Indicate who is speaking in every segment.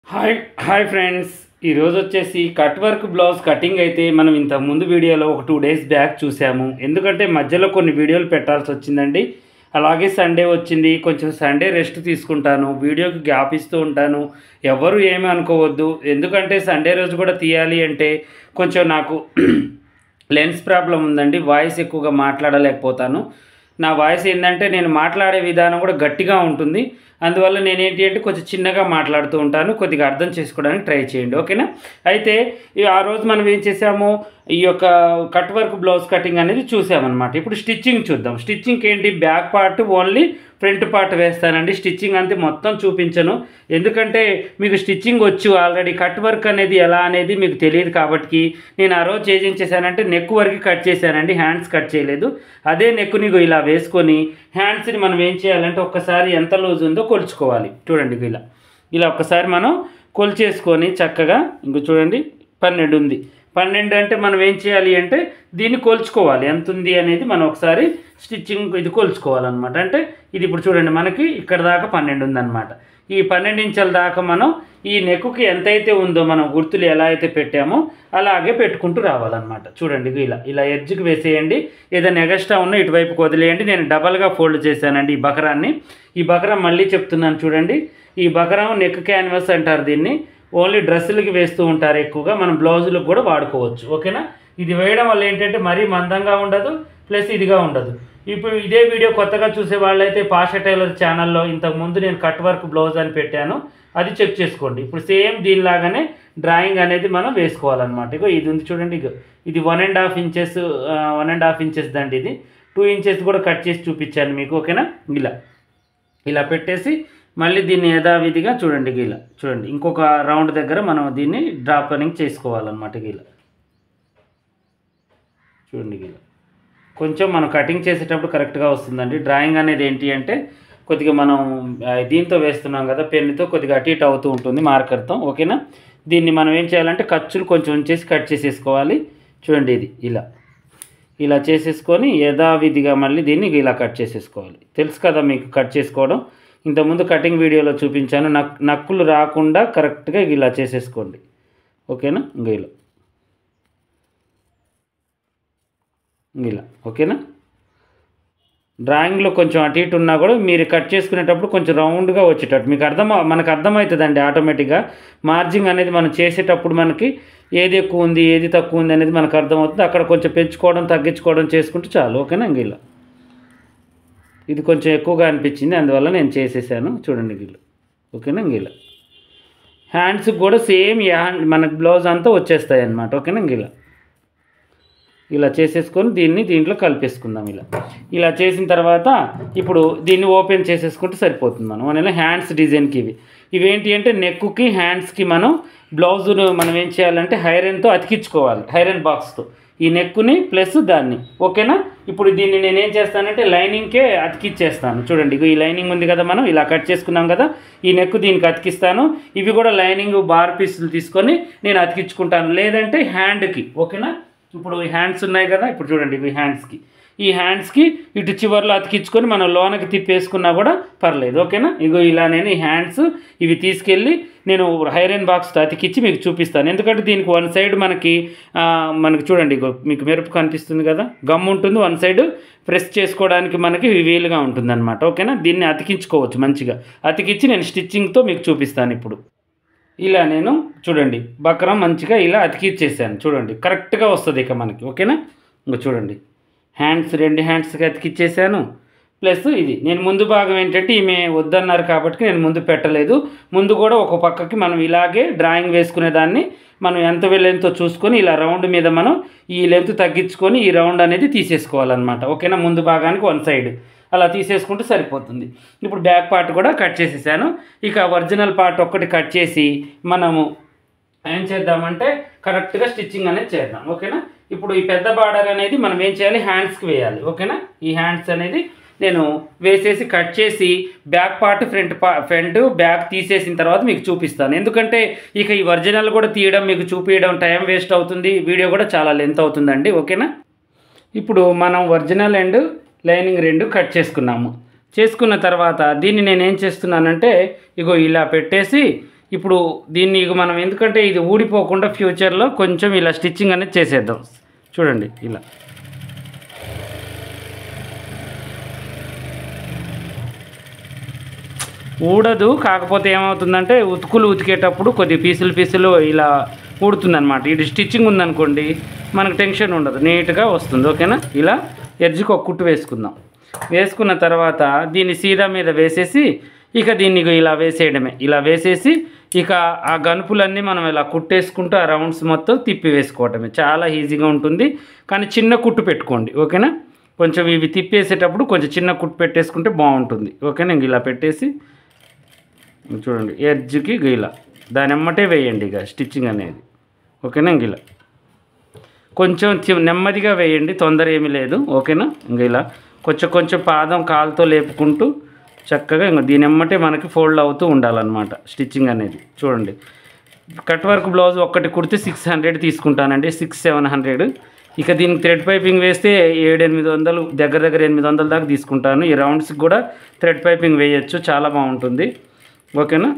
Speaker 1: Hi hi friends ఈరోజు వచ్చేసి cut work blouse cutting అయితే మనం ఇంత ముందు వీడియోలో ఒక టూ డేస్ బ్యాక్ చూసాము ఎందుకంటే మధ్యలో కొన్ని వీడియోలు పెట్టాల్సి వచ్చిందండి అలాగే సండే వచ్చింది కొంచెం సండే రెస్ట్ తీసుకుంటాను వీడియోకి గ్యాప్ ఇస్తూ ఉంటాను ఎవరు ఏమీ అనుకోవద్దు ఎందుకంటే సండే రోజు కూడా తీయాలి అంటే కొంచెం నాకు లెన్స్ ప్రాబ్లం ఉందండి వాయిస్ ఎక్కువగా మాట్లాడలేకపోతాను నా వాయిస్ ఏంటంటే నేను మాట్లాడే విధానం కూడా గట్టిగా ఉంటుంది అందువల్ల నేను ఏంటి అంటే కొంచెం చిన్నగా మాట్లాడుతూ ఉంటాను కొద్దిగా అర్థం చేసుకోవడానికి ట్రై చేయండి ఓకేనా అయితే ఈ ఆ రోజు మనం ఏం చేసాము ఈ యొక్క కట్ వర్క్ బ్లౌజ్ కటింగ్ అనేది చూసామన్నమాట ఇప్పుడు స్టిచ్చింగ్ చూద్దాం స్టిచ్చింగ్ ఏంటి back part only front part వేస్తానండి స్టిచ్చింగ్ అంతే మొత్తం చూపించను ఎందుకంటే మీకు స్టిచ్చింగ్ వచ్చు ఆల్రెడీ కట్ వర్క్ అనేది ఎలా అనేది మీకు తెలియదు కాబట్టి నేను ఆ రోజు ఏం చేశానంటే నెక్ వరకు కట్ చేశానండి హ్యాండ్స్ కట్ చేయలేదు అదే నెక్ నీకు ఇలా వేసుకొని హ్యాండ్స్ని మనం ఏం చేయాలంటే ఒక్కసారి ఎంత లూజ్ ఉందో కొలుచుకోవాలి చూడండి ఇగో ఇలా ఇలా ఒక్కసారి మనం కొలిచేసుకొని చక్కగా ఇంకో చూడండి పన్నెండు ఉంది పన్నెండు అంటే మనం ఏం చేయాలి అంటే దీన్ని కొలుచుకోవాలి ఎంత ఉంది అనేది మనం ఒకసారి స్టిచ్చింగ్ ఇది కొలుచుకోవాలన్నమాట అంటే ఇది ఇప్పుడు చూడండి మనకి ఇక్కడ దాకా పన్నెండు ఉందన్నమాట ఈ పన్నెండు ఇంచుల దాకా మనం ఈ నెక్కుకి ఎంతైతే ఉందో మనం గుర్తులు ఎలా అయితే పెట్టామో అలాగే పెట్టుకుంటూ రావాలన్నమాట చూడండి ఇలా ఇలా ఎడ్జ్కి వేసేయండి ఏదైనా ఎగస్ట్రా ఉన్నా ఇటువైపుకి వదిలేయండి నేను డబల్గా ఫోల్డ్ చేశానండి ఈ బకరాన్ని ఈ బకరం మళ్ళీ చెప్తున్నాను చూడండి ఈ బకరం నెక్ క్యాన్వాస్ అంటారు దీన్ని ఓన్లీ డ్రెస్సులకి వేస్తూ ఉంటారు ఎక్కువగా మనం బ్లౌజులకు కూడా వాడుకోవచ్చు ఓకేనా ఇది వేయడం వల్ల ఏంటంటే మరీ మందంగా ఉండదు ప్లస్ ఇదిగా ఉండదు ఇప్పుడు ఇదే వీడియో కొత్తగా చూసే వాళ్ళైతే పాష టైలర్ ఛానల్లో ఇంతకుముందు నేను కట్ వర్క్ బ్లౌజ్ అని పెట్టాను అది చెక్ చేసుకోండి ఇప్పుడు సేమ్ దీనిలాగానే డ్రాయింగ్ అనేది మనం వేసుకోవాలన్నమాట ఇగో ఇది ఉంది చూడండి ఇగో ఇది one and half inches one and half inches దండి ఇది టూ ఇంచెస్ కూడా కట్ చేసి చూపించాను మీకు ఓకేనా ఇలా ఇలా పెట్టేసి మళ్ళీ దీన్ని యథావిధిగా చూడండి ఇలా చూడండి ఇంకొక రౌండ్ దగ్గర మనం దీన్ని డ్రాపనింగ్ చేసుకోవాలన్నమాట ఇలా చూడండి ఇలా కొంచెం మనం కటింగ్ చేసేటప్పుడు కరెక్ట్గా వస్తుందండి డ్రాయింగ్ అనేది ఏంటి అంటే కొద్దిగా మనం ఆ, దీంతో వేస్తున్నాం కదా పెన్నుతో కొద్దిగా అటు ఇటు అవుతూ ఉంటుంది మార్కర్తో ఓకేనా దీన్ని మనం ఏం చేయాలంటే ఖర్చులు కొంచెం ఉంచేసి కట్ చేసేసుకోవాలి చూడండి ఇది ఇలా ఇలా చేసేసుకొని యథావిధిగా మళ్ళీ దీన్ని ఇలా కట్ చేసేసుకోవాలి తెలుసు కదా మీకు కట్ చేసుకోవడం ఇంతకుముందు కటింగ్ వీడియోలో చూపించాను నక్ నక్కులు రాకుండా కరెక్ట్గా ఇలా చేసేసుకోండి ఓకేనా ఇంకా ఇలా ఇలా ఓకేనా డ్రాయింగ్లో కొంచెం అటు ఇటు ఉన్నా కూడా మీరు కట్ చేసుకునేటప్పుడు కొంచెం రౌండ్గా వచ్చేటట్టు మీకు అర్థం మనకు అర్థమవుతుందండి ఆటోమేటిక్గా మార్జింగ్ అనేది మనం చేసేటప్పుడు మనకి ఏది ఎక్కువ ఉంది ఏది తక్కువ ఉంది అనేది మనకు అర్థమవుతుంది అక్కడ కొంచెం పెంచుకోవడం తగ్గించుకోవడం చేసుకుంటే చాలు ఓకేనా ఇంక ఇలా ఇది కొంచెం ఎక్కువగా అనిపించింది అందువల్ల నేను చేసేసాను చూడండి వీళ్ళు ఓకేనా ఇంక ఇలా హ్యాండ్స్కి కూడా సేమ్ హ్యాండ్ మనకు బ్లౌజ్ అంతా వచ్చేస్తాయి అన్నమాట ఓకేనా ఇంక ఇలా ఇలా చేసేసుకొని దీన్ని దీంట్లో కలిపేసుకుందాం ఇలా ఇలా చేసిన తర్వాత ఇప్పుడు దీన్ని ఓపెన్ చేసేసుకుంటే సరిపోతుంది మనం మన హ్యాండ్స్ డిజైన్కి ఇవి ఇవేంటి అంటే నెక్కి హ్యాండ్స్కి మనం బ్లౌజును మనం ఏం చేయాలంటే హైరన్తో అతికించుకోవాలి హైరన్ బాక్స్తో ఈ నెక్కుని ప్లస్ దాన్ని ఓకేనా ఇప్పుడు దీన్ని నేను ఏం చేస్తానంటే లైనింగ్కే అతికిచ్చేస్తాను చూడండి ఇగో ఈ లైనింగ్ ఉంది కదా మనం ఇలా కట్ చేసుకున్నాం కదా ఈ నెక్ దీనికి అతికిస్తాను ఇవి కూడా లైనింగ్ బార్ పీసులు తీసుకొని నేను అతికించుకుంటాను లేదంటే హ్యాండ్కి ఓకేనా ఇప్పుడు ఈ హ్యాండ్స్ ఉన్నాయి కదా ఇప్పుడు చూడండి ఇవి హ్యాండ్స్కి ఈ హ్యాండ్స్కి ఇటు చివర్లో అతికించుకొని మనం లోనకి తిప్పేసుకున్నా కూడా పర్లేదు ఓకేనా ఇగో ఇలా నేను ఈ హ్యాండ్స్ ఇవి తీసుకెళ్ళి నేను హైరన్ బాక్స్తో అతికిచ్చి మీకు చూపిస్తాను ఎందుకంటే దీనికి వన్ సైడ్ మనకి ఆ, మనకి చూడండి ఇగో మీకు మెరుపు కనిపిస్తుంది కదా గమ్ ఉంటుంది వన్ సైడ్ ప్రెస్ చేసుకోవడానికి మనకి వీలుగా ఉంటుంది అనమాట ఓకేనా దీన్ని అతికించుకోవచ్చు మంచిగా అతికిచ్చి నేను స్టిచ్చింగ్తో మీకు చూపిస్తాను ఇప్పుడు ఇలా నేను చూడండి బక్రం మంచిగా ఇలా అతికిచ్చేసాను చూడండి కరెక్ట్గా వస్తుంది ఇక మనకి ఓకేనా ఇంకో చూడండి హ్యాండ్స్ రెండు హ్యాండ్స్కి అతికిచ్చేసాను ప్లస్ ఇది నేను ముందు భాగం ఏంటంటే ఈమె వద్దన్నారు కాబట్టి నేను ముందు పెట్టలేదు ముందు కూడా ఒక పక్కకి మనం ఇలాగే డ్రాయింగ్ వేసుకునే దాన్ని మనం ఎంత లెంత్ చూసుకొని ఇలా రౌండ్ మీద మనం ఈ లెంత్ తగ్గించుకొని ఈ రౌండ్ అనేది తీసేసుకోవాలన్నమాట ఓకేనా ముందు భాగానికి వన్ సైడ్ అలా తీసేసుకుంటే సరిపోతుంది ఇప్పుడు బ్యాక్ పార్ట్ కూడా కట్ చేసేసాను ఇక ఒరిజినల్ పార్ట్ ఒక్కటి కట్ చేసి మనము ఏం చేద్దామంటే కరెక్ట్గా స్టిచ్చింగ్ అనేది చేద్దాం ఓకేనా ఇప్పుడు ఈ పెద్ద బార్డర్ అనేది మనం ఏం చేయాలి హ్యాండ్స్కి వేయాలి ఓకేనా ఈ హ్యాండ్స్ అనేది నేను వేసేసి కట్ చేసి బ్యాక్ పార్ట్ ఫ్రంట్ పా ఫ్రంట్ బ్యాక్ తీసేసిన తర్వాత మీకు చూపిస్తాను ఎందుకంటే ఇక ఈ ఒరిజినల్ కూడా తీయడం మీకు చూపించడం టైం వేస్ట్ అవుతుంది వీడియో కూడా చాలా లెంత్ అవుతుందండి ఓకేనా ఇప్పుడు మనం ఒరిజినల్ అండ్ లైనింగ్ రెండు కట్ చేసుకున్నాము చేసుకున్న తర్వాత దీన్ని నేను ఏం చేస్తున్నానంటే ఇగో ఇలా పెట్టేసి ఇప్పుడు దీన్ని ఇక మనం ఎందుకంటే ఇది ఊడిపోకుండా ఫ్యూచర్లో కొంచెం ఇలా స్టిచ్చింగ్ అనేది చేసేద్దాం చూడండి ఇలా ఊడదు కాకపోతే ఏమవుతుందంటే ఉతుకులు ఉతికేటప్పుడు కొద్ది పీసులు పీసులు ఇలా ఊడుతుందన్నమాట ఇది స్టిచ్చింగ్ ఉందనుకోండి మనకు టెన్షన్ ఉండదు నీట్గా వస్తుంది ఓకేనా ఇలా ఎడ్జ్కి ఒక కుట్టు వేసుకుందాం వేసుకున్న తర్వాత దీన్ని సీదా మీద వేసేసి ఇక దీన్ని ఇగో ఇలా వేసేయడమే ఇలా వేసేసి ఇక ఆ గనుపులన్నీ మనం ఇలా కుట్టేసుకుంటూ ఆ రౌండ్స్ మొత్తం తిప్పి వేసుకోవటమే చాలా ఈజీగా ఉంటుంది కానీ చిన్న కుట్టు పెట్టుకోండి ఓకేనా కొంచెం ఇవి తిప్పేసేటప్పుడు కొంచెం చిన్న కుట్టు పెట్టేసుకుంటే బాగుంటుంది ఓకేనా ఇంక ఇలా పెట్టేసి చూడండి ఎడ్జ్కి ఇలా దాని ఎమ్మటే వేయండి ఇక స్టిచ్చింగ్ అనేది ఓకేనా ఇంక ఇలా కొంచెం చి- నెమ్మదిగా వేయండి తొందర ఏమీ లేదు ఓకేనా ఇంక ఇలా కొంచెం కొంచెం పాదం కాలుతో లేపుకుంటూ చక్కగా ఇంక దీని ఎమ్మటే మనకి ఫోల్డ్ అవుతూ ఉండాలన్నమాట స్టిచ్చింగ్ అనేది చూడండి కట్ వర్క్ బ్లౌజ్ ఒక్కటి కుడితే సిక్స్ హండ్రెడ్ తీసుకుంటానండి సిక్స్ సెవెన్ హండ్రెడ్ ఇక దీనికి థ్రెడ్ పైపింగ్ వేస్తే ఏడు ఎనిమిది వందలు దగ్గర దగ్గర ఎనిమిది వందల దాకా తీసుకుంటాను ఈ రౌండ్స్కి కూడా థ్రెడ్ పైపింగ్ వేయచ్చు చాలా బాగుంటుంది ఓకేనా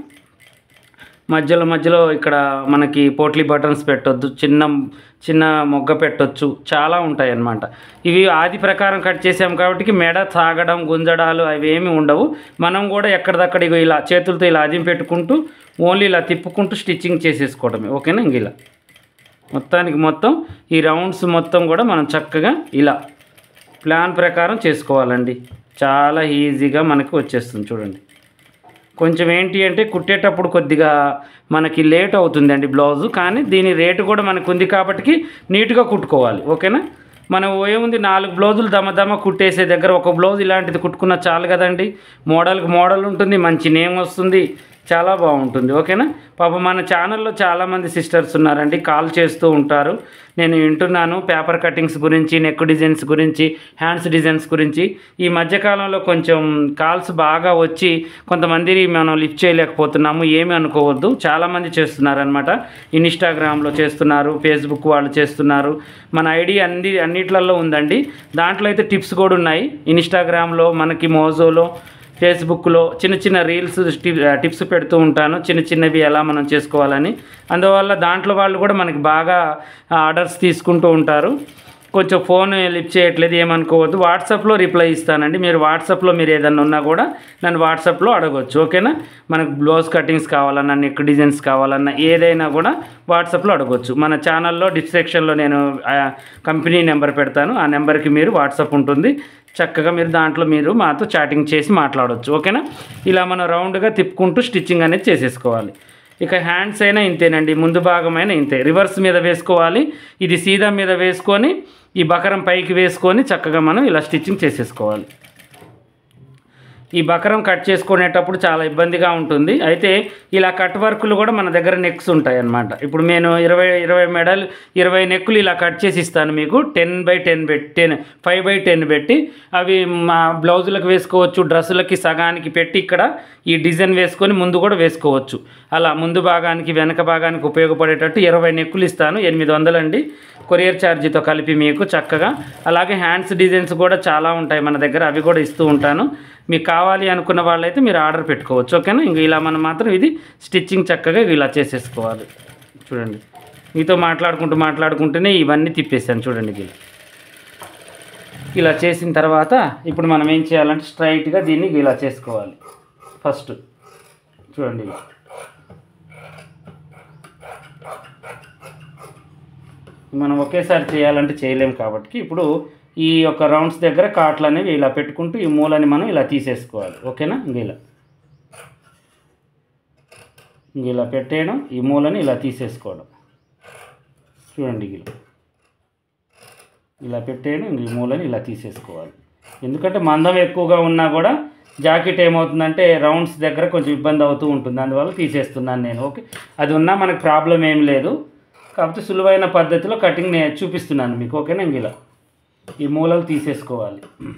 Speaker 1: మధ్యలో మధ్యలో ఇక్కడ మనకి పోట్లీ బటన్స్ పెట్టొద్దు చిన్న చిన్న మొగ్గ పెట్టొచ్చు చాలా ఉంటాయి అన్నమాట ఇవి ఆది ప్రకారం కట్ చేసాం కాబట్టి మెడ తాగడం గుంజడాలు అవి ఏమి ఉండవు మనం కూడా ఎక్కడిదక్కడ ఇగో ఇలా చేతులతో ఇలా అదిం పెట్టుకుంటూ ఓన్లీ ఇలా తిప్పుకుంటూ స్టిచ్చింగ్ చేసేసుకోవడమే ఓకేనా ఇంక ఇలా మొత్తానికి మొత్తం ఈ రౌండ్స్ మొత్తం కూడా మనం చక్కగా ఇలా ప్లాన్ ప్రకారం చేసుకోవాలండి చాలా ఈజీగా మనకి వచ్చేస్తుంది చూడండి కొంచెం ఏంటి అంటే కుట్టేటప్పుడు కొద్దిగా మనకి లేట్ అవుతుందండి బ్లౌజు కానీ దీని రేటు కూడా మనకు ఉంది కాబట్టి నీట్గా కుట్టుకోవాలి ఓకేనా మనం ఏముంది నాలుగు బ్లౌజులు దమ దమ కుట్టేసే దగ్గర ఒక బ్లౌజ్ ఇలాంటిది కుట్టుకున్న చాలు కదండి మోడల్కి మోడల్ ఉంటుంది మంచి నేమ్ వస్తుంది చాలా బాగుంటుంది ఓకేనా పాప మన ఛానల్లో చాలామంది సిస్టర్స్ ఉన్నారండి కాల్ చేస్తూ ఉంటారు నేను వింటున్నాను పేపర్ కటింగ్స్ గురించి నెక్ డిజైన్స్ గురించి హ్యాండ్స్ డిజైన్స్ గురించి ఈ మధ్యకాలంలో కొంచెం కాల్స్ బాగా వచ్చి కొంతమంది మనం లిఫ్ట్ చేయలేకపోతున్నాము ఏమీ అనుకోవద్దు చాలామంది చేస్తున్నారనమాట ఇన్స్టాగ్రామ్లో చేస్తున్నారు ఫేస్బుక్ వాళ్ళు చేస్తున్నారు మన ఐడి అన్ని అన్నిట్లలో ఉందండి దాంట్లో అయితే టిప్స్ కూడా ఉన్నాయి ఇన్స్టాగ్రామ్లో మనకి మోజోలో ఫేస్బుక్లో చిన్న చిన్న రీల్స్ టి- టిప్స్ పెడుతూ ఉంటాను చిన్న చిన్నవి ఎలా మనం చేసుకోవాలని అందువల్ల దాంట్లో వాళ్ళు కూడా మనకి బాగా ఆర్డర్స్ తీసుకుంటూ ఉంటారు కొంచెం ఫోన్ లిఫ్ట్ చేయట్లేదు ఏమనుకోవద్దు వాట్సాప్లో రిప్లై ఇస్తానండి మీరు వాట్సాప్లో మీరు ఏదన్నా ఉన్నా కూడా నన్ను వాట్సాప్లో అడగొచ్చు ఓకేనా మనకు బ్లౌజ్ కటింగ్స్ కావాలన్నా నెక్ డిజైన్స్ కావాలన్నా ఏదైనా కూడా వాట్సాప్లో అడగొచ్చు మన ఛానల్లో డిస్క్రిప్షన్లో నేను ఆ కంపెనీ నెంబర్ పెడతాను ఆ నెంబర్కి మీరు వాట్సాప్ ఉంటుంది చక్కగా మీరు దాంట్లో మీరు మాతో చాటింగ్ చేసి మాట్లాడవచ్చు ఓకేనా ఇలా మనం రౌండ్గా తిప్పుకుంటూ స్టిచ్చింగ్ అనేది చేసేసుకోవాలి ఇక హ్యాండ్స్ అయినా ఇంతేనండి ముందు భాగమైనా ఇంతే రివర్స్ మీద వేసుకోవాలి ఇది సీదా మీద వేసుకొని ఈ బకరం పైకి వేసుకొని చక్కగా మనం ఇలా స్టిచ్చింగ్ చేసేసుకోవాలి ఈ బకరం కట్ చేసుకునేటప్పుడు చాలా ఇబ్బందిగా ఉంటుంది అయితే ఇలా కట్ వర్కులు కూడా మన దగ్గర నెక్స్ ఉంటాయి అన్నమాట ఇప్పుడు నేను ఇరవై ఇరవై మెడల్ ఇరవై నెక్కులు ఇలా కట్ చేసి ఇస్తాను మీకు టెన్ బై టెన్ పెట్టి టెన్ ఫైవ్ బై టెన్ పెట్టి అవి మా బ్లౌజులకు వేసుకోవచ్చు డ్రెస్సులకి సగానికి పెట్టి ఇక్కడ ఈ డిజైన్ వేసుకొని ముందు కూడా వేసుకోవచ్చు అలా ముందు భాగానికి వెనక భాగానికి ఉపయోగపడేటట్టు ఇరవై నెక్కులు ఇస్తాను ఎనిమిది వందలండి కొరియర్ ఛార్జీతో కలిపి మీకు చక్కగా అలాగే హ్యాండ్స్ డిజైన్స్ కూడా చాలా ఉంటాయి మన దగ్గర అవి కూడా ఇస్తూ ఉంటాను మీకు కావాలి అనుకున్న వాళ్ళైతే మీరు ఆర్డర్ పెట్టుకోవచ్చు ఓకేనా ఇంక ఇలా మనం మాత్రం ఇది స్టిచ్చింగ్ చక్కగా ఇలా చేసేసుకోవాలి చూడండి మీతో మాట్లాడుకుంటూ మాట్లాడుకుంటూనే ఇవన్నీ తిప్పేసాను చూడండి ఇలా ఇలా చేసిన తర్వాత ఇప్పుడు మనం ఏం చేయాలంటే స్ట్రైట్గా దీన్ని ఇలా చేసుకోవాలి ఫస్ట్ చూడండి ఇలా మనం ఒకేసారి చేయాలంటే చేయలేం కాబట్టి ఇప్పుడు ఈ యొక్క రౌండ్స్ దగ్గర కాట్లు అనేవి ఇలా పెట్టుకుంటూ ఈ మూలని మనం ఇలా తీసేసుకోవాలి ఓకేనా ఇంక ఇలా ఇంక ఇలా పెట్టేయడం ఈ మూలని ఇలా తీసేసుకోవడం చూడండి ఇలా ఇలా పెట్టేయడం ఇంక ఈ మూలని ఇలా తీసేసుకోవాలి ఎందుకంటే మందం ఎక్కువగా ఉన్నా కూడా జాకెట్ ఏమవుతుందంటే రౌండ్స్ దగ్గర కొంచెం ఇబ్బంది అవుతూ ఉంటుంది అందువల్ల తీసేస్తున్నాను నేను ఓకే అది ఉన్నా మనకు ప్రాబ్లం ఏం లేదు కాకపోతే సులువైన పద్ధతిలో కటింగ్ నేను చూపిస్తున్నాను మీకు ఓకేనా ఇంక ఇలా ఈ మూలలు తీసేసుకోవాలి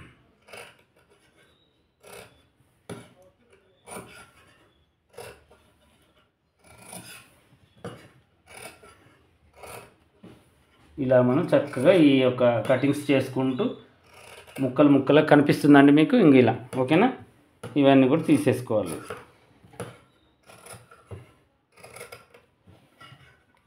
Speaker 1: ఇలా మనం చక్కగా ఈ యొక్క కటింగ్స్ చేసుకుంటూ ముక్కలు ముక్కలు కనిపిస్తుందండి మీకు ఇంక ఇలా ఓకేనా ఇవన్నీ కూడా తీసేసుకోవాలి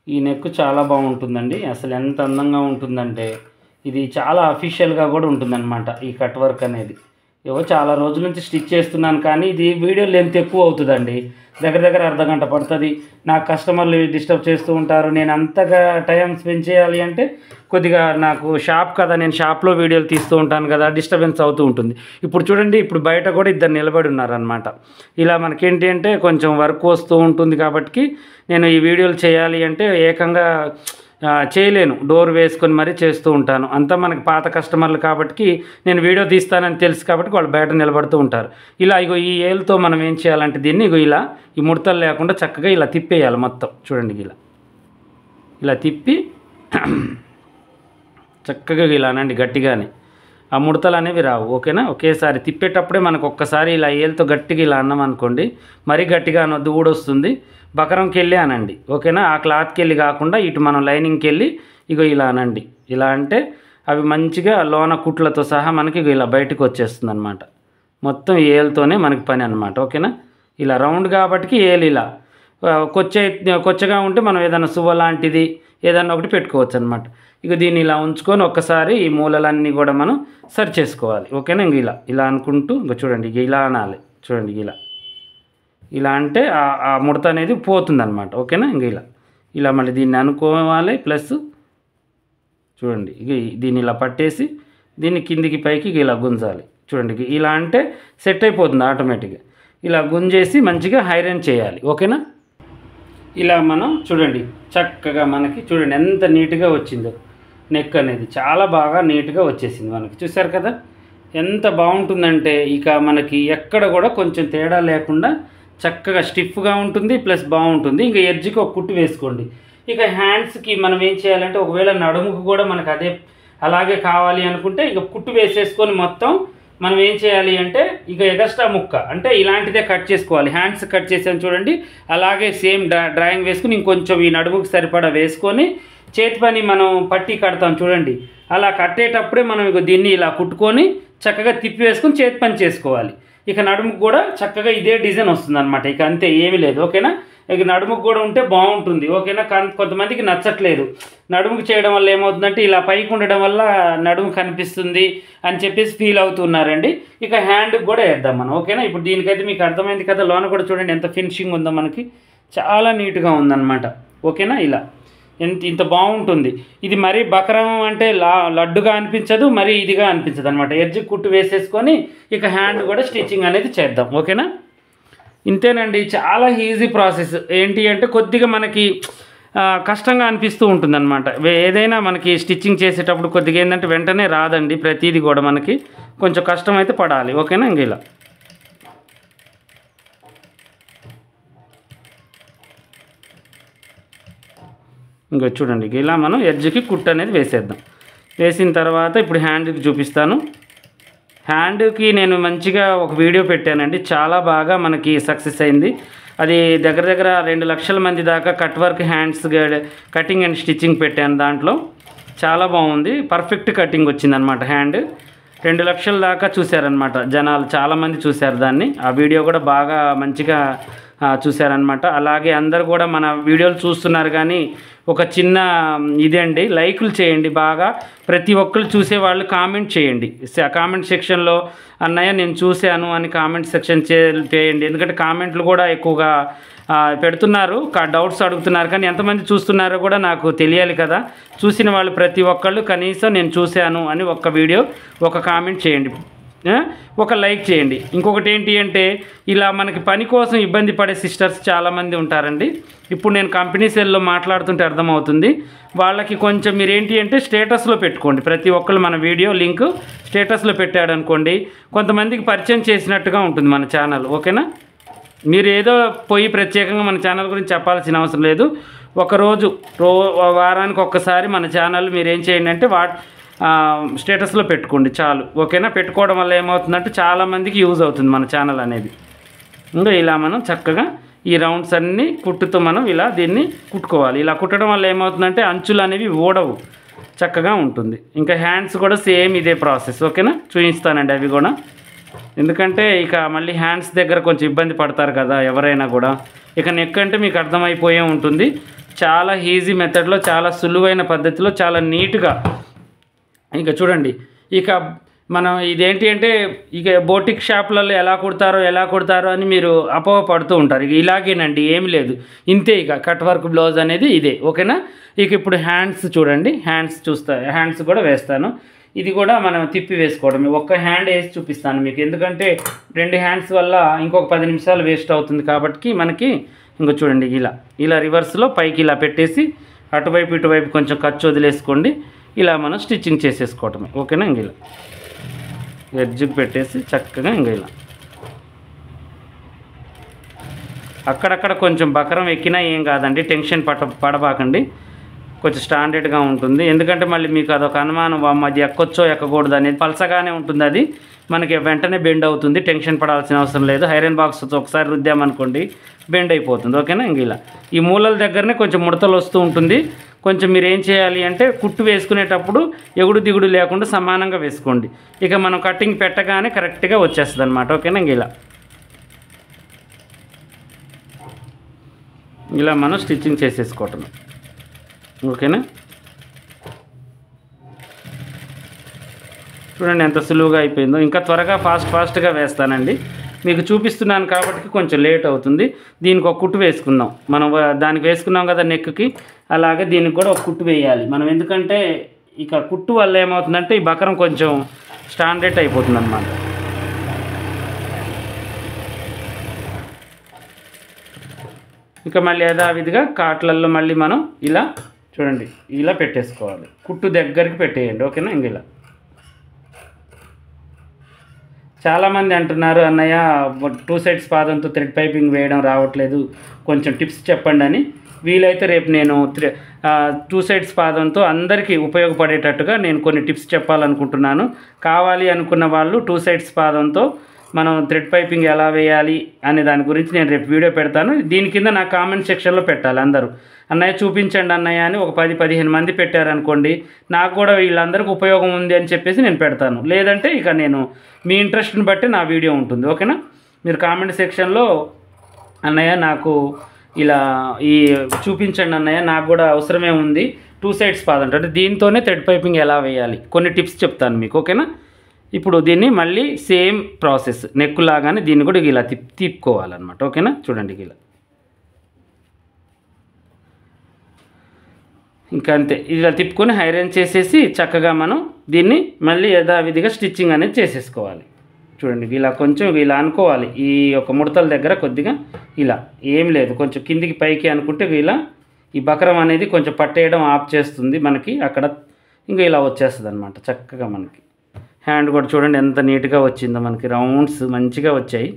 Speaker 1: ఈ నెక్ చాలా బాగుంటుందండి అసలు ఎంత అందంగా ఉంటుందంటే ఇది చాలా అఫీషియల్గా కూడా ఉంటుందన్నమాట ఈ కట్ వర్క్ అనేది ఏవో చాలా రోజుల నుంచి స్టిచ్ చేస్తున్నాను కానీ ఇది వీడియో లెంత్ ఎక్కువ అవుతుందండి దగ్గర దగ్గర అర్ధ గంట పడుతుంది నాకు కస్టమర్లు డిస్టర్బ్ చేస్తూ ఉంటారు నేను అంతగా టైం స్పెండ్ చేయాలి అంటే కొద్దిగా నాకు షాప్ కదా నేను షాప్లో వీడియోలు తీస్తూ ఉంటాను కదా డిస్టర్బెన్స్ అవుతూ ఉంటుంది ఇప్పుడు చూడండి ఇప్పుడు బయట కూడా ఇద్దరు నిలబడి ఉన్నారనమాట ఇలా మనకేంటి అంటే కొంచెం వర్క్ వస్తూ ఉంటుంది కాబట్టి నేను ఈ వీడియోలు చేయాలి అంటే ఏకంగా ఆ, చేయలేను డోర్ వేసుకొని మరీ చేస్తూ ఉంటాను అంతా మనకి పాత కస్టమర్లు కాబట్టి నేను వీడియో తీస్తానని తెలుసు కాబట్టి వాళ్ళు బయట నిలబడుతూ ఉంటారు ఇలా ఇగో ఈ ఏలుతో మనం ఏం చేయాలంటే దీన్ని ఇగో ఇలా ఈ ముడతలు లేకుండా చక్కగా ఇలా తిప్పేయాలి మొత్తం చూడండి ఇలా ఇలా తిప్పి చక్కగా ఇలా అనండి గట్టిగానే ఆ ముడతలు అనేవి రావు ఓకేనా ఒకేసారి తిప్పేటప్పుడే మనకు ఒక్కసారి ఇలా ఏలుతో గట్టిగా ఇలా అన్నాం అనుకోండి మరీ గట్టిగా అనొద్దు ఊడొస్తుంది బకరంకి వెళ్ళి అనండి ఓకేనా ఆ క్లాత్కి వెళ్ళి కాకుండా ఇటు మనం లైనింగ్కి వెళ్ళి ఇగో ఇలా అనండి ఇలా అంటే అవి మంచిగా లోన కుట్లతో సహా మనకి ఇగో ఇలా బయటకు వచ్చేస్తుంది అనమాట మొత్తం ఏలుతోనే మనకి పని అనమాట ఓకేనా ఇలా రౌండ్ కాబట్టి ఏలు ఇలా ఆ, కొచ్చే కొచ్చగా ఉంటే మనం ఏదైనా సువ్వ లాంటిది ఏదన్నా ఒకటి పెట్టుకోవచ్చు అనమాట ఇక దీన్ని ఇలా ఉంచుకొని ఒక్కసారి ఈ మూలలన్నీ కూడా మనం సరి చేసుకోవాలి ఓకేనా ఇంక ఇలా ఇలా అనుకుంటూ ఇంక చూడండి ఇక ఇలా అనాలి చూడండి ఇలా ఇలా అంటే ఆ- ఆ ముడత అనేది పోతుందన్నమాట ఓకేనా ఇంక ఇలా ఇలా మళ్ళీ దీన్ని అనుకోవాలి ప్లస్ చూడండి ఇక దీన్ని ఇలా పట్టేసి దీన్ని కిందికి పైకి ఇక ఇలా గుంజాలి చూడండి ఇక ఇలా అంటే సెట్ అయిపోతుంది ఆటోమేటిక్గా ఇలా గుంజేసి మంచిగా హైరన్ చేయాలి ఓకేనా ఇలా మనం చూడండి చక్కగా మనకి చూడండి ఎంత నీట్గా వచ్చిందో నెక్ అనేది చాలా బాగా నీట్గా వచ్చేసింది మనకి చూసారు కదా ఎంత బాగుంటుందంటే ఇక మనకి ఎక్కడ కూడా కొంచెం తేడా లేకుండా చక్కగా స్టిఫ్గా ఉంటుంది ప్లస్ బాగుంటుంది ఇంకా ఎడ్జ్కి ఒక కుట్టు వేసుకోండి ఇక హ్యాండ్స్కి మనం ఏం చేయాలంటే ఒకవేళ నడుముకు కూడా మనకు అదే అలాగే కావాలి అనుకుంటే ఇక కుట్టు వేసేసుకొని మొత్తం మనం ఏం చేయాలి అంటే ఇక ఎగస్ట్రా ముక్క అంటే ఇలాంటిదే కట్ చేసుకోవాలి హ్యాండ్స్ కట్ చేసాను చూడండి అలాగే సేమ్ డ్రా డ్రాయింగ్ వేసుకుని ఇంకొంచెం ఈ నడుముకు సరిపడా వేసుకొని చేతి పని మనం పట్టి కడతాం చూడండి అలా కట్టేటప్పుడే మనం ఇక దీన్ని ఇలా కుట్టుకొని చక్కగా తిప్పి వేసుకొని చేతి పని చేసుకోవాలి ఇక నడుముకు కూడా చక్కగా ఇదే డిజైన్ వస్తుంది అనమాట ఇక అంతే ఏమీ లేదు ఓకేనా ఇక నడుముకు కూడా ఉంటే బాగుంటుంది ఓకేనా కానీ కొంతమందికి నచ్చట్లేదు నడుముకు చేయడం వల్ల ఏమవుతుందంటే ఇలా పైకి ఉండడం వల్ల నడుము కనిపిస్తుంది అని చెప్పేసి ఫీల్ అవుతున్నారండి ఇక హ్యాండ్కి కూడా వేద్దాం మనం ఓకేనా ఇప్పుడు దీనికైతే మీకు అర్థమైంది కదా లోన కూడా చూడండి ఎంత ఫినిషింగ్ ఉందో మనకి చాలా నీట్గా ఉందన్నమాట ఓకేనా ఇలా ఎంత ఇంత బాగుంటుంది ఇది మరీ బకరం అంటే లా లడ్డుగా అనిపించదు మరీ ఇదిగా అనిపించదు అనమాట ఎడ్జ్ కుట్టు వేసేసుకొని ఇక హ్యాండ్ కూడా స్టిచ్చింగ్ అనేది చేద్దాం ఓకేనా ఇంతేనండి చాలా ఈజీ ప్రాసెస్ ఏంటి అంటే కొద్దిగా మనకి ఆ, కష్టంగా అనిపిస్తూ ఉంటుందన్నమాట వే- ఏదైనా మనకి స్టిచ్చింగ్ చేసేటప్పుడు కొద్దిగా ఏంటంటే వెంటనే రాదండి ప్రతిదీ కూడా మనకి కొంచెం కష్టం అయితే పడాలి ఓకేనా ఇంక ఇలా ఇంకా చూడండి ఇక ఇలా మనం ఎడ్జ్కి కుట్ అనేది వేసేద్దాం వేసిన తర్వాత ఇప్పుడు హ్యాండ్కి చూపిస్తాను హ్యాండ్కి నేను మంచిగా ఒక వీడియో పెట్టానండి చాలా బాగా మనకి సక్సెస్ అయింది అది దగ్గర దగ్గర రెండు లక్షల మంది దాకా cut work hands cutting and stitching పెట్టాను దాంట్లో చాలా బాగుంది పర్ఫెక్ట్ కటింగ్ వచ్చిందనమాట హ్యాండ్ రెండు లక్షల దాకా చూశారనమాట జనాలు చాలామంది చూశారు దాన్ని ఆ వీడియో కూడా బాగా మంచిగా ఆ, చూశారనమాట అలాగే అందరు కూడా మన వీడియోలు చూస్తున్నారు కానీ ఒక చిన్న ఇదే అండి లైకులు చేయండి బాగా ప్రతి ఒక్కరు చూసే వాళ్ళు కామెంట్ చేయండి స- కామెంట్ సెక్షన్లో అన్నయ్య నేను చూశాను అని కామెంట్ సెక్షన్ చే చేయండి ఎందుకంటే కామెంట్లు కూడా ఎక్కువగా ఆ, పెడుతున్నారు కా- డౌట్స్ అడుగుతున్నారు కానీ ఎంతమంది చూస్తున్నారో కూడా నాకు తెలియాలి కదా చూసిన వాళ్ళు ప్రతి ఒక్కళ్ళు కనీసం నేను చూశాను అని ఒక వీడియో ఒక కామెంట్ చేయండి ఆ? ఒక లైక్ చేయండి ఇంకొకటి ఏంటి అంటే ఇలా మనకి పని కోసం ఇబ్బంది పడే సిస్టర్స్ చాలామంది ఉంటారండి ఇప్పుడు నేను కంపెనీ సెల్లో మాట్లాడుతుంటే అర్థమవుతుంది వాళ్ళకి కొంచెం మీరు ఏంటి అంటే స్టేటస్లో పెట్టుకోండి ప్రతి ఒక్కళ్ళు మన వీడియో లింక్ స్టేటస్లో పెట్టాడు అనుకోండి కొంతమందికి పరిచయం చేసినట్టుగా ఉంటుంది మన ఛానల్ ఓకేనా మీరు ఏదో పోయి ప్రత్యేకంగా మన ఛానల్ గురించి చెప్పాల్సిన అవసరం లేదు ఒకరోజు రో వారానికి ఒక్కసారి మన ఛానల్ మీరు ఏం చేయండి అంటే వా ఆ, స్టేటస్లో పెట్టుకోండి చాలు ఓకేనా పెట్టుకోవడం వల్ల ఏమవుతుందంటే చాలామందికి యూజ్ అవుతుంది మన ఛానల్ అనేది ఇంకా ఇలా మనం చక్కగా ఈ రౌండ్స్ అన్నీ కుట్టుతో మనం ఇలా దీన్ని కుట్టుకోవాలి ఇలా కుట్టడం వల్ల ఏమవుతుందంటే అంచులు అనేవి ఓడవు చక్కగా ఉంటుంది ఇంకా హ్యాండ్స్ కూడా సేమ్ ఇదే ప్రాసెస్ ఓకేనా చూపిస్తానండి అవి కూడా ఎందుకంటే ఇక మళ్ళీ హ్యాండ్స్ దగ్గర కొంచెం ఇబ్బంది పడతారు కదా ఎవరైనా కూడా ఇక నెక్ అంటే మీకు అర్థమైపోయే ఉంటుంది చాలా ఈజీ మెథడ్లో చాలా సులువైన పద్ధతిలో చాలా నీట్గా ఇంకా చూడండి ఇక మనం ఇదేంటి అంటే ఇక బోటిక్ షాపులలో ఎలా కుడతారో ఎలా కుడతారో అని మీరు అపోహ పడుతూ ఉంటారు ఇక ఇలాగేనండి ఏమి లేదు ఇంతే ఇక కట్ వర్క్ బ్లౌజ్ అనేది ఇదే ఓకేనా ఇక ఇప్పుడు హ్యాండ్స్ చూడండి హ్యాండ్స్ చూస్తా హ్యాండ్స్ కూడా వేస్తాను ఇది కూడా మనం తిప్పి వేసుకోవడం ఒక్క హ్యాండ్ వేసి చూపిస్తాను మీకు ఎందుకంటే రెండు హ్యాండ్స్ వల్ల ఇంకొక పది నిమిషాలు వేస్ట్ అవుతుంది కాబట్టి మనకి ఇంకో చూడండి ఇలా ఇలా రివర్స్లో పైకి ఇలా పెట్టేసి అటువైపు ఇటువైపు కొంచెం ఖర్చు వదిలేసుకోండి ఇలా మనం స్టిచ్చింగ్ చేసేసుకోవటమే ఓకేనా ఇంక ఇలా ఎడ్జ్కి పెట్టేసి చక్కగా ఇంక ఇలా అక్కడక్కడ కొంచెం బకరం ఎక్కినా ఏం కాదండి టెన్షన్ పడ పడబాకండి కొంచెం స్టాండర్డ్గా ఉంటుంది ఎందుకంటే మళ్ళీ మీకు అదొక అనుమానం వామ్మ, అది ఎక్కొచ్చో ఎక్కకూడదు అనేది పలసగానే ఉంటుంది అది మనకి వెంటనే బెండ్ అవుతుంది టెన్షన్ పడాల్సిన అవసరం లేదు ఐరన్ బాక్స్ ఒకసారి రుద్దామనుకోండి బెండ్ అయిపోతుంది ఓకేనా ఇంక ఇలా ఈ మూలల దగ్గరనే కొంచెం ముడతలు వస్తూ ఉంటుంది కొంచెం మీరు ఏం చేయాలి అంటే కుట్టు వేసుకునేటప్పుడు ఎగుడు దిగుడు లేకుండా సమానంగా వేసుకోండి ఇక మనం కటింగ్ పెట్టగానే కరెక్ట్గా వచ్చేస్తుంది అనమాట ఓకేనా ఇంక ఇలా ఇలా మనం స్టిచ్చింగ్ చేసేసుకోవటం ఓకేనా చూడండి ఎంత సులువుగా అయిపోయిందో ఇంకా త్వరగా ఫాస్ట్ ఫాస్ట్గా వేస్తానండి మీకు చూపిస్తున్నాను కాబట్టి కొంచెం లేట్ అవుతుంది దీనికి ఒక కుట్టు వేసుకుందాం మనం వ- దానికి వేసుకున్నాం కదా నెక్కి అలాగే దీనికి కూడా ఒక కుట్టు వేయాలి మనం ఎందుకంటే ఇక కుట్టు వల్ల ఏమవుతుందంటే ఈ బకరం కొంచెం స్టాండర్డ్ అయిపోతుంది అనమాట ఇక మళ్ళీ యథావిధిగా కాట్లల్లో మళ్ళీ మనం ఇలా చూడండి ఇలా పెట్టేసుకోవాలి కుట్టు దగ్గరికి పెట్టేయండి ఓకేనా ఇంక ఇలా చాలామంది అంటున్నారు అన్నయ్య టూ సైడ్స్ పాదంతో థ్రెడ్ పైపింగ్ వేయడం రావట్లేదు కొంచెం టిప్స్ చెప్పండి అని వీలైతే రేపు నేను త్రె టూ సైడ్స్ పాదంతో అందరికీ ఉపయోగపడేటట్టుగా నేను కొన్ని టిప్స్ చెప్పాలనుకుంటున్నాను కావాలి అనుకున్న వాళ్ళు టూ సైడ్స్ పాదంతో మనం థ్రెడ్ పైపింగ్ ఎలా వేయాలి అనే దాని గురించి నేను రేపు వీడియో పెడతాను దీని కింద నా కామెంట్ సెక్షన్లో పెట్టాలి అందరూ అన్నయ్య చూపించండి అన్నయ్య అని ఒక పది పదిహేను మంది పెట్టారనుకోండి నాకు కూడా వీళ్ళందరికీ ఉపయోగం ఉంది అని చెప్పేసి నేను పెడతాను లేదంటే ఇక నేను మీ ఇంట్రెస్ట్ని బట్టి నా వీడియో ఉంటుంది ఓకేనా మీరు కామెంట్ సెక్షన్లో అన్నయ్య నాకు ఇలా ఈ చూపించండి అన్నయ్య నాకు కూడా అవసరమే ఉంది టూ సైడ్స్ పాదంట అంటే దీంతోనే థ్రెడ్ పైపింగ్ ఎలా వేయాలి కొన్ని టిప్స్ చెప్తాను మీకు ఓకేనా ఇప్పుడు దీన్ని మళ్ళీ సేమ్ ప్రాసెస్ నెక్కు లాగానే దీన్ని కూడా ఇలా తిప్ తిప్పుకోవాలన్నమాట ఓకేనా చూడండి ఇలా ఇంకా అంతే ఇలా తిప్పుకొని ఐరన్ చేసేసి చక్కగా మనం దీన్ని మళ్ళీ యథావిధిగా స్టిచ్చింగ్ అనేది చేసేసుకోవాలి చూడండి ఇలా కొంచెం ఇలా అనుకోవాలి ఈ యొక్క ముడతల దగ్గర కొద్దిగా ఇలా ఏం లేదు కొంచెం కిందికి పైకి అనుకుంటే ఇలా ఈ బకరం అనేది కొంచెం పట్టేయడం ఆఫ్ చేస్తుంది మనకి అక్కడ ఇంకా ఇలా వచ్చేస్తుంది అనమాట చక్కగా మనకి హ్యాండ్ కూడా చూడండి ఎంత నీట్గా వచ్చిందో మనకి రౌండ్స్ మంచిగా వచ్చాయి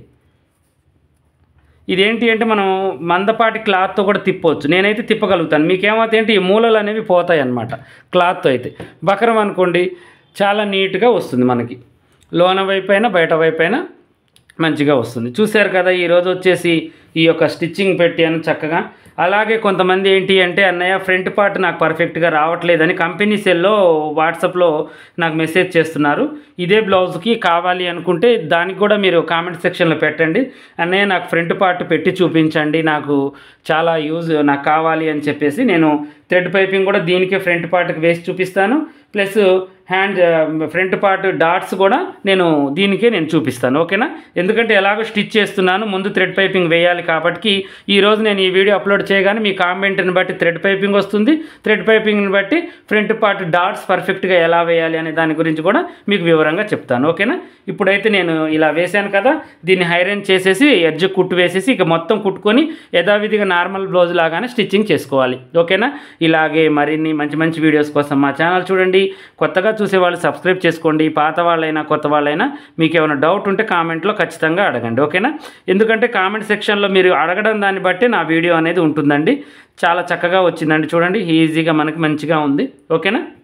Speaker 1: ఇదేంటి అంటే మనం మందపాటి క్లాత్తో కూడా తిప్పవచ్చు నేనైతే తిప్పగలుగుతాను మీకేమవుతాయి అంటే ఈ మూలలు అనేవి పోతాయి అన్నమాట క్లాత్తో అయితే బకరం అనుకోండి చాలా నీట్గా వస్తుంది మనకి లోన వైపు అయినా బయట వైపు అయినా మంచిగా వస్తుంది చూశారు కదా ఈరోజు వచ్చేసి ఈ యొక్క స్టిచ్చింగ్ పెట్టాను చక్కగా అలాగే కొంతమంది ఏంటి అంటే అన్నయ్య ఫ్రంట్ పార్ట్ నాకు పర్ఫెక్ట్గా రావట్లేదని కంపెనీ సెల్లో వాట్సాప్లో నాకు మెసేజ్ చేస్తున్నారు ఇదే బ్లౌజ్కి కావాలి అనుకుంటే దానికి కూడా మీరు కామెంట్ సెక్షన్లో పెట్టండి అన్నయ్య నాకు ఫ్రంట్ పార్ట్ పెట్టి చూపించండి నాకు చాలా యూజ్ నాకు కావాలి అని చెప్పేసి నేను థ్రెడ్ పైపింగ్ కూడా దీనికే ఫ్రంట్ పార్ట్కి వేసి చూపిస్తాను plus hand front part dots కూడా నేను దీనికే నేను చూపిస్తాను ఓకేనా ఎందుకంటే ఎలాగో స్టిచ్ చేస్తున్నాను ముందు థ్రెడ్ పైపింగ్ వేయాలి కాబట్టి ఈరోజు నేను ఈ వీడియో అప్లోడ్ చేయగానే మీ కామెంట్ని బట్టి థ్రెడ్ పైపింగ్ వస్తుంది థ్రెడ్ పైపింగ్ని బట్టి ఫ్రంట్ పార్ట్ డాట్స్ పర్ఫెక్ట్గా ఎలా వేయాలి అనే దాని గురించి కూడా మీకు వివరంగా చెప్తాను ఓకేనా ఇప్పుడైతే నేను ఇలా వేశాను కదా దీన్ని ఐరన్ చేసేసి ఎడ్జ్ కుట్టు వేసేసి ఇక మొత్తం కుట్టుకొని యథావిధిగా నార్మల్ బ్లౌజ్ లాగానే స్టిచ్చింగ్ చేసుకోవాలి ఓకేనా ఇలాగే మరిన్ని మంచి మంచి వీడియోస్ కోసం మా ఛానల్ చూడండి కొత్తగా చూసే వాళ్ళు సబ్స్క్రైబ్ చేసుకోండి పాత వాళ్ళైనా కొత్త వాళ్ళైనా మీకు ఏమైనా డౌట్ ఉంటే కామెంట్లో ఖచ్చితంగా అడగండి ఓకేనా ఎందుకంటే కామెంట్ సెక్షన్లో మీరు అడగడం దాన్ని బట్టి నా వీడియో అనేది ఉంటుందండి చాలా చక్కగా వచ్చిందండి చూడండి ఈజీగా మనకి మంచిగా ఉంది ఓకేనా